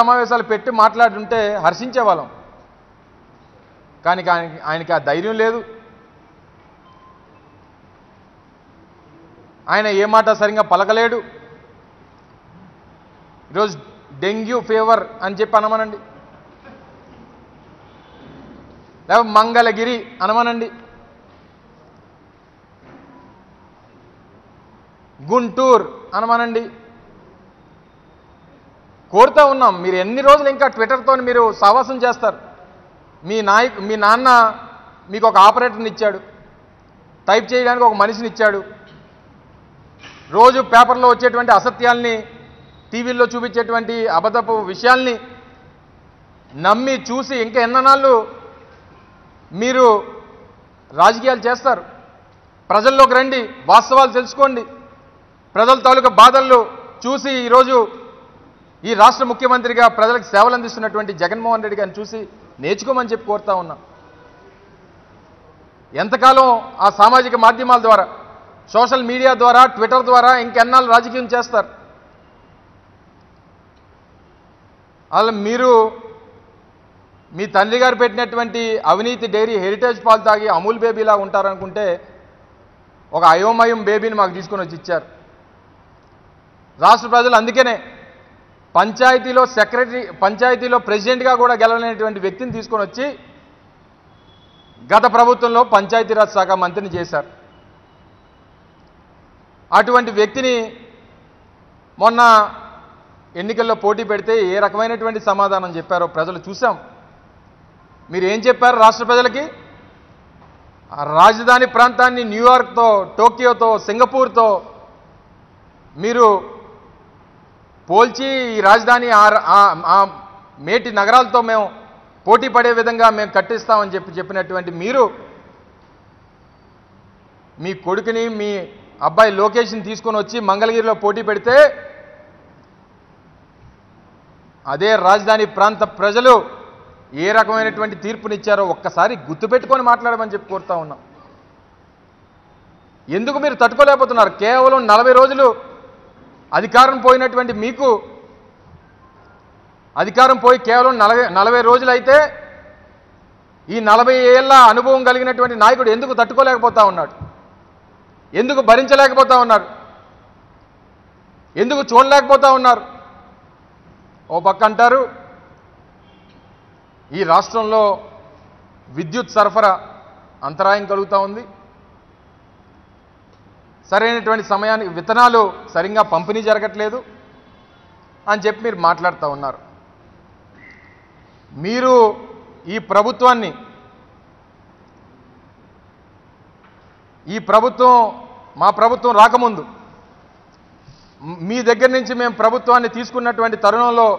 సమావేశాలు పెట్టి మాట్లాడుంటే హర్షించేవాళ్ళం కానీ ఆయనకి ఆయనకి ఆ ధైర్యం లేదు ఆయన ఏ మాట సరిగా పలకలేడు ఈరోజు డెంగ్యూ ఫీవర్ అని చెప్పి అనమనండి లేకపోతే మంగళగిరి అనమనండి గుంటూరు అనమనండి కోరుతా ఉన్నాం మీరు ఎన్ని రోజులు ఇంకా ట్విట్టర్తో మీరు సావాసం చేస్తారు మీ నాయకు మీ నాన్న మీకు ఒక ఆపరేటర్ని ఇచ్చాడు టైప్ చేయడానికి ఒక మనిషిని ఇచ్చాడు రోజు పేపర్లో వచ్చేటువంటి అసత్యాల్ని టీవీల్లో చూపించేటువంటి అబద్ధపు విషయాల్ని నమ్మి చూసి ఇంకా ఎన్ననాళ్ళు మీరు రాజకీయాలు చేస్తారు ప్రజల్లోకి రండి వాస్తవాలు తెలుసుకోండి ప్రజల తాలూకా బాధల్లో చూసి ఈరోజు ఈ రాష్ట్ర ముఖ్యమంత్రిగా ప్రజలకు సేవలు అందిస్తున్నటువంటి జగన్మోహన్ రెడ్డి గారిని చూసి నేర్చుకోమని చెప్పి కోరుతా ఉన్నా ఎంతకాలం ఆ సామాజిక మాధ్యమాల ద్వారా సోషల్ మీడియా ద్వారా ట్విట్టర్ ద్వారా ఇంకెన్నాళ్ళు రాజకీయం చేస్తారు అలా మీరు మీ తండ్రి గారు పెట్టినటువంటి అవినీతి డైరీ హెరిటేజ్ పాలు తాగి అమూల్ బేబీలా ఉంటారనుకుంటే ఒక అయోమయం బేబీని మాకు తీసుకొని వచ్చి ఇచ్చారు రాష్ట్ర ప్రజలు అందుకనే పంచాయతీలో సెక్రటరీ పంచాయతీలో ప్రెసిడెంట్గా కూడా గెలవలేనటువంటి వ్యక్తిని తీసుకొని వచ్చి గత ప్రభుత్వంలో పంచాయతీరాజ్ శాఖ మంత్రిని చేశారు అటువంటి వ్యక్తిని మొన్న ఎన్నికల్లో పోటీ పెడితే ఏ రకమైనటువంటి సమాధానం చెప్పారో ప్రజలు చూసాం మీరు ఏం చెప్పారు రాష్ట్ర ప్రజలకి ఆ రాజధాని ప్రాంతాన్ని న్యూయార్క్తో టోక్యోతో సింగపూర్తో మీరు పోల్చి ఈ రాజధాని ఆ- ఆ- ఆ మేటి నగరాలతో మేము పోటీ పడే విధంగా మేము కట్టిస్తామని చెప్పి చెప్పినటువంటి మీరు మీ కొడుకుని మీ అబ్బాయి లోకేష్ని తీసుకొని వచ్చి మంగళగిరిలో పోటీ పెడితే అదే రాజధాని ప్రాంత ప్రజలు ఏ రకమైనటువంటి తీర్పునిచ్చారో ఒక్కసారి గుర్తుపెట్టుకొని మాట్లాడమని చెప్పి కోరుతా ఉన్నాం ఎందుకు మీరు తట్టుకోలేకపోతున్నారు కేవలం నలభై రోజులు అధికారం పోయినటువంటి మీకు అధికారం పోయి కేవలం నలభై నలభై రోజులు అయితే ఈ నలభై ఏళ్ళ అనుభవం కలిగినటువంటి నాయకుడు ఎందుకు తట్టుకోలేకపోతా ఉన్నాడు ఎందుకు భరించలేకపోతా ఉన్నారు ఎందుకు చూడలేకపోతా ఉన్నారు ఓ పక్క అంటారు ఈ రాష్ట్రంలో విద్యుత్ సరఫరా అంతరాయం కలుగుతూ ఉంది సరైనటువంటి సమయానికి విత్తనాలు సరిగ్గా పంపిణీ జరగట్లేదు అని చెప్పి మీరు మాట్లాడుతూ ఉన్నారు మీరు ఈ ప్రభుత్వాన్ని ఈ ప్రభుత్వం మా ప్రభుత్వం రాకముందు మ్- మీ దగ్గర నుంచి మేము ప్రభుత్వాన్ని తీసుకున్నటువంటి తరుణంలో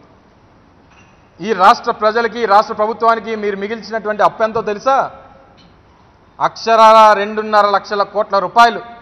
ఈ రాష్ట్ర ప్రజలకి ఈ రాష్ట్ర ప్రభుత్వానికి మీరు మిగిల్చినటువంటి అప్పు ఎంతో తెలుసా అక్షరాల రెండున్నర లక్షల కోట్ల రూపాయలు